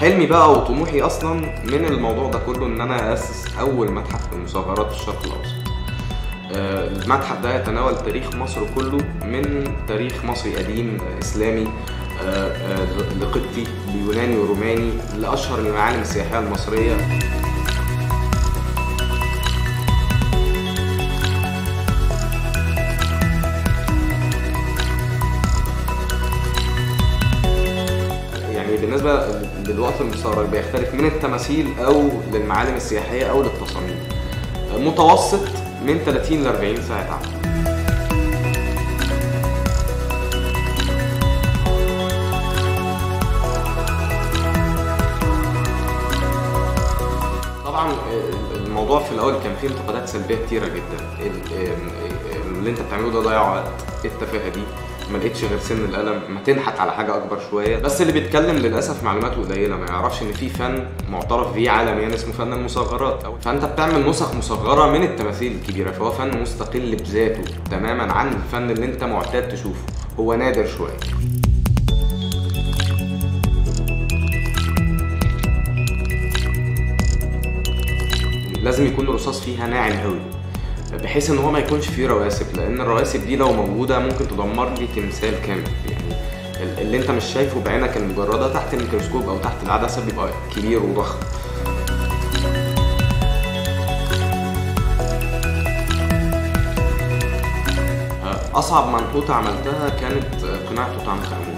حلمي بقى وطموحي اصلا من الموضوع ده كله ان انا اسس اول متحف للمصغرات في الشرق الاوسط آه، المتحف ده يتناول تاريخ مصر كله من تاريخ مصري قديم آه، اسلامي آه، آه، لقبطي ليوناني وروماني لاشهر المعالم السياحيه المصريه يعني بالنسبه للوقت المستغرق بيختلف من التماثيل او للمعالم السياحيه او للتصاميم متوسط من 30 ل 40 ساعه عمل طبعا الموضوع في الاول كان فيه انتقادات سلبيه كتيره جدا ال- اللي انت بتعمله ده ضياع وقت ايه التفاهه دي ما لقيتش غير سن القلم ما تنحت على حاجه اكبر شويه بس اللي بيتكلم للاسف معلوماته قليله ما يعرفش ان في فن معترف بيه عالميا اسمه فن المصغرات فانت بتعمل نسخ مصغره من التماثيل الكبيره فهو فن مستقل بذاته تماما عن الفن اللي انت معتاد تشوفه هو نادر شويه لازم يكون الرصاص فيها ناعم قوي بحيث ان هو ما يكونش فيه رواسب لان الرواسب دي لو موجوده ممكن تدمر لي تمثال كامل يعني ال- اللي انت مش شايفه بعينك المجرده تحت الميكروسكوب او تحت العدسه بيبقى كبير وضخم اصعب منحوته عملتها كانت قناع توت عنخ امون